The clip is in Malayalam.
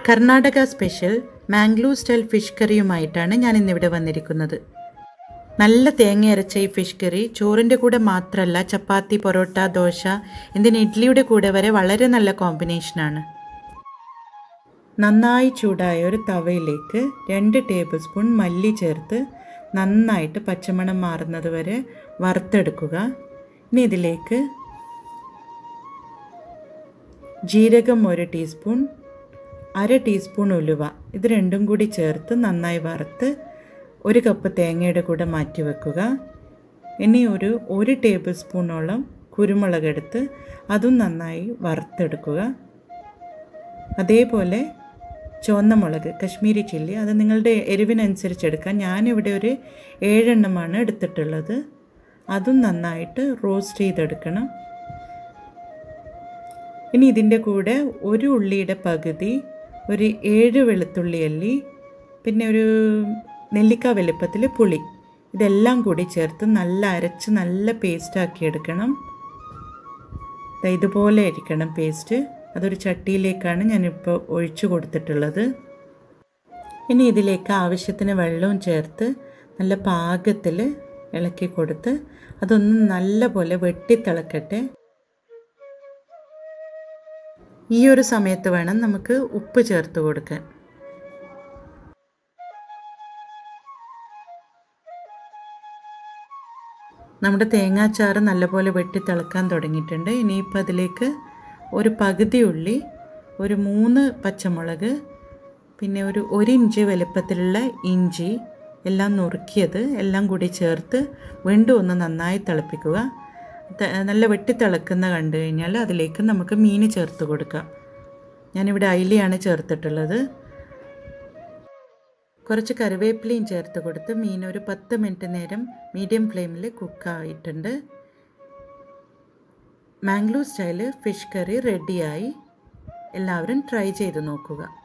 Karnataka special Mangalore style fish കറിയുമായിട്ടാണ് ഞാൻ ഇന്നിവിടെ വന്നിരിക്കുന്നത് നല്ല തേങ്ങ അരച്ച ഈ ഫിഷ് കറി ചോറിൻ്റെ കൂടെ മാത്രമല്ല ചപ്പാത്തി പൊറോട്ട ദോശ എന്തിന് ഇഡ്ഡലിയുടെ കൂടെ വരെ വളരെ നല്ല കോമ്പിനേഷനാണ് നന്നായി ചൂടായ ഒരു തവയിലേക്ക് രണ്ട് ടേബിൾ സ്പൂൺ മല്ലി ചേർത്ത് നന്നായിട്ട് പച്ചമണം മാറുന്നത് വരെ വറുത്തെടുക്കുക ഇനി ഇതിലേക്ക് ജീരകം ഒരു ടീസ്പൂൺ അര ടീസ്പൂൺ ഉലുവ ഇത് രണ്ടും കൂടി ചേർത്ത് നന്നായി വറുത്ത് ഒരു കപ്പ് തേങ്ങയുടെ കൂടെ മാറ്റി വെക്കുക ഇനി ഒരു ഒരു ടേബിൾ സ്പൂണോളം കുരുമുളക് എടുത്ത് അതും നന്നായി വറുത്തെടുക്കുക അതേപോലെ ചുവന്ന മുളക് കശ്മീരി ചില്ലി അത് നിങ്ങളുടെ എരിവിനനുസരിച്ച് എടുക്കാം ഞാനിവിടെ ഒരു ഏഴെണ്ണമാണ് എടുത്തിട്ടുള്ളത് അതും നന്നായിട്ട് റോസ്റ്റ് ചെയ്തെടുക്കണം ഇനി ഇതിൻ്റെ കൂടെ ഒരു ഉള്ളിയുടെ പകുതി ഒരു ഏഴ് വെളുത്തുള്ളി അല്ലി പിന്നെ ഒരു നെല്ലിക്ക വലുപ്പത്തിൽ പുളി ഇതെല്ലാം കൂടി ചേർത്ത് നല്ല അരച്ച് നല്ല പേസ്റ്റാക്കി എടുക്കണം ഇതുപോലെ ആയിരിക്കണം പേസ്റ്റ് അതൊരു ചട്ടിയിലേക്കാണ് ഞാനിപ്പോൾ ഒഴിച്ചു കൊടുത്തിട്ടുള്ളത് ഇനി ഇതിലേക്ക് ആവശ്യത്തിന് വെള്ളവും ചേർത്ത് നല്ല പാകത്തിൽ ഇളക്കി കൊടുത്ത് അതൊന്ന് നല്ല പോലെ വെട്ടിത്തിളക്കട്ടെ ഈ ഒരു സമയത്ത് വേണം നമുക്ക് ഉപ്പ് ചേർത്ത് കൊടുക്കാൻ നമ്മുടെ തേങ്ങാച്ചാറ് നല്ലപോലെ വെട്ടി തിളക്കാൻ തുടങ്ങിയിട്ടുണ്ട് ഇനിയിപ്പോൾ അതിലേക്ക് ഒരു പകുതി ഉള്ളി ഒരു മൂന്ന് പച്ചമുളക് പിന്നെ ഒരു ഒരു ഇഞ്ച് വലുപ്പത്തിലുള്ള ഇഞ്ചി എല്ലാം നുറുക്കിയത് എല്ലാം കൂടി ചേർത്ത് വീണ്ടും ഒന്ന് നന്നായി തിളപ്പിക്കുക നല്ല വെട്ടി തിളക്കുന്ന കണ്ടു കഴിഞ്ഞാൽ അതിലേക്ക് നമുക്ക് മീൻ ചേർത്ത് കൊടുക്കാം ഞാനിവിടെ അയിലയാണ് ചേർത്തിട്ടുള്ളത് കുറച്ച് കറിവേപ്പിലയും ചേർത്ത് കൊടുത്ത് മീൻ ഒരു പത്ത് മിനിറ്റ് നേരം മീഡിയം ഫ്ലെയിമിൽ കുക്കായിട്ടുണ്ട് മാംഗ്ലൂർ സ്റ്റൈല് ഫിഷ് കറി റെഡിയായി എല്ലാവരും ട്രൈ ചെയ്ത് നോക്കുക